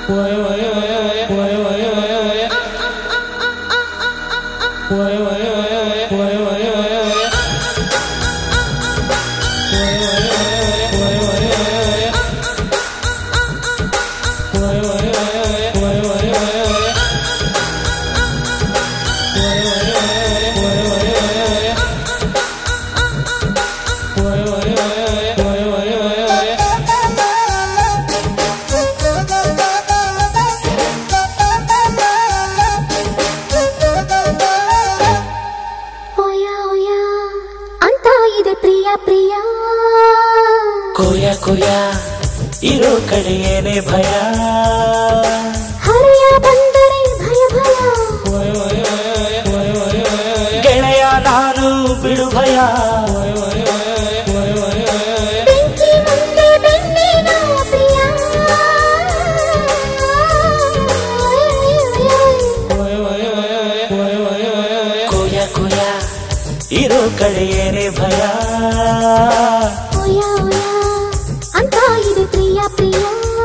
ಓಯ ಓಯ ಅಂತ ಇದೆ ಪ್ರಿಯ ಪ್ರಿಯ ಕೊಯ ಕೊಯ ಇರೋ ಕಡೆ ಏನೇ ಭಯ ಹರೆಯ ಬಂದರೆ ಭಯ ಭಯ ಗೆಳೆಯ ನಾನು ಬಿಡು ಭಯ ಬೆಂಕಿ ಮುಂದೆ ಬೆನ್ನಿನ ಪ್ರಿಯ ಕೊಯ ಕೊಯ ಇರೋ ಕಡೆ ಏನೇ ಭಯ ಓಯ ಓಯ ಅಂತ ಇದೆ ಪ್ರಿಯ ಪ್ರಿಯ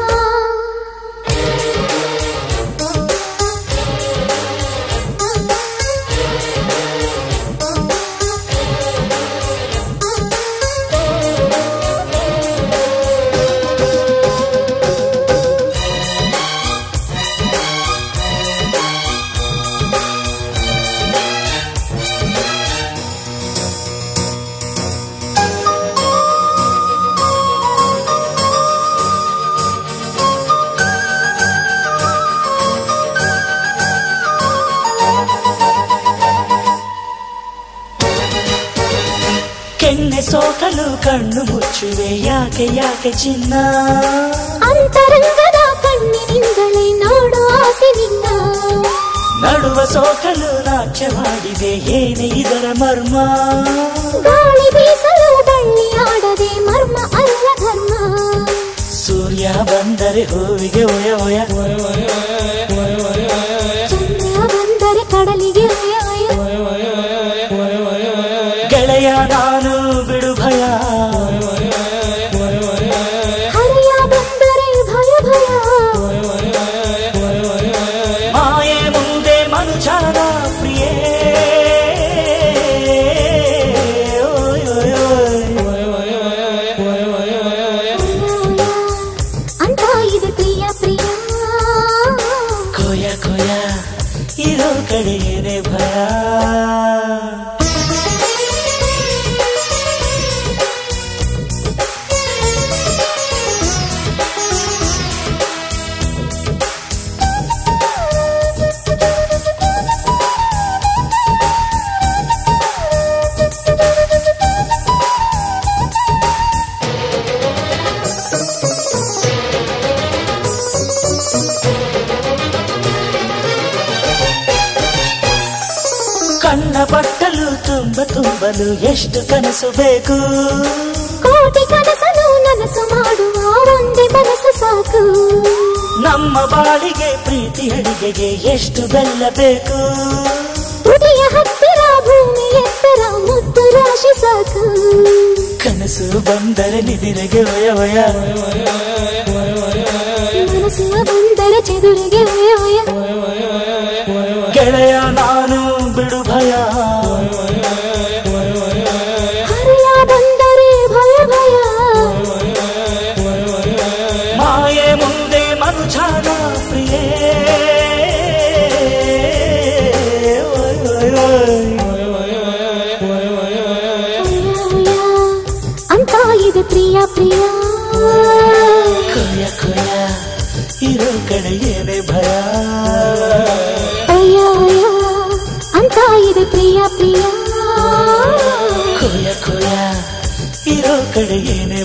ಕೆನ್ನೆ ಸೋಕಲು ಕಣ್ಣು ಮುಚ್ಚುವೆ ಯಾಕೆ ಯಾಕೆ ಚಿನ್ನ ಅಂತರಂಗದ ಕಣ್ಣಿನಿಂದಲೇ ನೋಡು ಆಸೆ ನಿನ್ನ ನಡುವ ಸೋಕಲು ನಾಟ್ಯ ಮಾಡಿದೆ ಏನೇ ಇದರ ಮರ್ಮ ಗಾಳಿ ಬೀಸಲು ಬಳ್ಳಿ ಆಡದೆ ಮರ್ಮ ಅಲ್ಲ ಧರ್ಮ ಸೂರ್ಯ ಬಂದರೆ ಹೂವಿಗೆ ಒಯ ಒಯ ಚಂದ್ರ ಬಂದರೆ ಕಡಲಿಗೆ ಒಯ ಒಯ ಗೆಳೆಯ ನಾನು ಬಿಡು ಭಯ ಹರೆಯ ಬಂದರೆ ಭಯ ಭಯ ಮಾಯೆ ಮುಂದೆ ಮನುಜನ ಪ್ರಿಯೇ ಓಯ್ ಓಯ್ ಓಯ್. ಅಂತ ಇದೆ ಪ್ರಿಯ ಪ್ರಿಯ ಕೊಯ ಕೊಯ ಇರೋ ಕಡೆ ಏನೇ ಭಯ ಕಣ್ಣ ಬಟ್ಟಲು ತುಂಬ ತುಂಬಲು ಎಷ್ಟು ಕನಸು ಬೇಕು ಕೋಟಿ ಕನಸನು ನನಸು ಮಾಡುವ ಒಂದೇ ಮನಸ್ಸು ಸಾಕು ನಮ್ಮ ಬಾಳಿಗೆ ಪ್ರೀತಿ ಅಡಿಗೆಗೆ ಎಷ್ಟು ಬೆಲ್ಲ ಬೇಕು ತುಟಿಯ ಹತ್ತಿರ ಭೂಮಿ ಎತ್ತರ ಮುತ್ತು ರಾಶಿ ಸಾಕು ಕನಸು ಬಂದರೆ ನಿದಿರೆಗೆ ಒಯ ಒಯ ಮನಸ್ಸು ಬಂದರೆ ಚೆದುರಿಗೆ ಒಯ ಒಯ ಗೆಳೆಯ ನಾನು ಬಿಡು ಭಯ ಹರೆಯ ಬಂದರೆ ಭಯ ಭಯ ಮಾಯೆ ಮುಂದೆ ಮನುಜನ ಪ್ರಿಯೇ ಓಯ್ ಓಯ್ ಓಯ್. ಒಯ ಒಯ ಅಂತ ಇದೆ ಪ್ರಿಯ ಪ್ರಿಯ ಕೊಯ ಕೊಯ ಇರೋ ಕಡೆ ಏನೇ ಭಯ ಒಯ ಒಯ ಅಂತ ಇದೆ ಪ್ರಿಯ ಪ್ರಿಯ ಕೊಯ ಕೊಯ ಇರೋ ಕಡೆ ಏನೇ